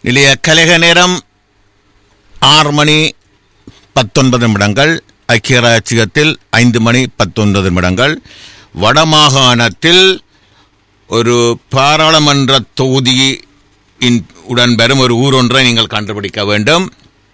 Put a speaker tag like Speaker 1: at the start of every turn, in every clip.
Speaker 1: நிலைய கலக நேரம் ஆறு மணி பத்தொன்பது நிமிடங்கள் ஐக்கிய ராஜ்யத்தில் ஐந்து மணி பத்தொன்பது நிமிடங்கள் வடமாகாணத்தில் ஒரு பாராளுமன்ற தொகுதி உடன் பெறும் ஒரு ஊர் ஒன்றை நீங்கள் கண்டுபிடிக்க வேண்டும்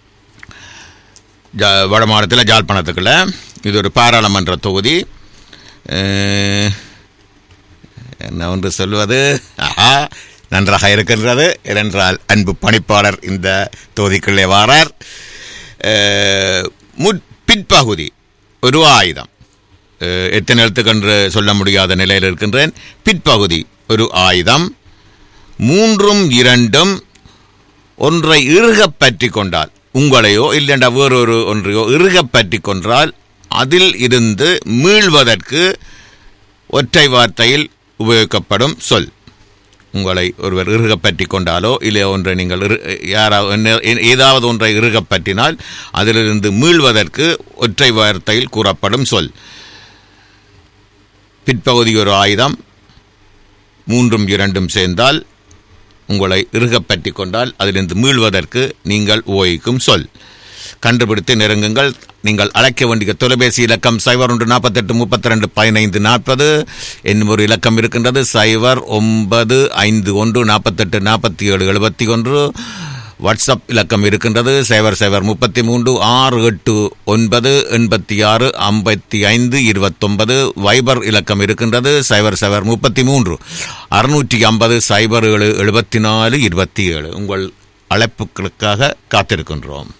Speaker 1: ஜா- வடமாநிலத்தில் ஜாழ்ப்பாணத்துக்குள்ள இது ஒரு பாராளுமன்ற தொகுதி அஹ், என்ன ஒன்று சொல்வது ஆஹா நன்றாக இருக்கின்றது ஏனென்றால் அன்பு பணிப்பாளர் இந்த தொகுதிக்குள்ளே வாரார் அஹ், முற் பிற்பகுதி ஒரு ஆயுதம் அஹ், எத்தனை எழுத்துக்கென்று சொல்ல முடியாத நிலையில் இருக்கின்றேன் பிற்பகுதி ஒரு ஆயுதம் மூன்றும் இரண்டும் ஒன்றை இறுகப் பற்றி கொண்டால் உங்களையோ இல்லைண்டா வேறொரு ஒன்றையோ இறுகப் பற்றி கொன்றால் அதில் இருந்து மீள்வதற்கு ஒற்றை வார்த்தையில் உபயோகிக்கப்படும் சொல் உங்களை ஒருவர் இறுகப் பற்றி கொண்டாலோ இல்லை ஒன்றை நீங்கள் இறு- யாராவது என்ன- ஏதாவது ஒன்றை இறுகப் பற்றினால் அதிலிருந்து மீள்வதற்கு ஒற்றை வார்த்தையில் கூறப்படும் சொல் பிற்பகுதி ஒரு ஆயுதம் மூன்றும் இரண்டும் சேர்ந்தால் உங்களை இறுகப் பற்றி கொண்டால் அதிலிருந்து மீள்வதற்கு நீங்கள் உபயோகிக்கும் சொல் கண்டுபிடித்து நெருங்குங்கள் நீங்கள் அழைக்க வேண்டிய தொலைபேசி இலக்கம் சைபர் ஒன்று நாற்பத்தெட்டு முப்பத்தி ரெண்டு பதினைந்து நாற்பது என்னும் ஒரு இலக்கம் இருக்கின்றது சைபர் ஒன்பது ஐந்து ஒன்று நாற்பத்தெட்டு நாற்பத்தி ஏழு எழுபத்தி ஒன்று வாட்ஸ்அப் இலக்கம் இருக்கின்றது சைபர் சைபர் முப்பத்தி மூன்று ஆறு எட்டு ஒன்பது எண்பத்தி ஆறு ஐம்பத்தி ஐந்து இருபத்தொன்பது வைபர் இலக்கம் இருக்கின்றது சைபர் சைபர் முப்பத்தி மூன்று அறுநூற்றி ஐம்பது சைபர் ஏழு எழுபத்தி நாலு இருபத்தி ஏழு உங்கள் அழைப்புகளுக்காக காத்திருக்கின்றோம்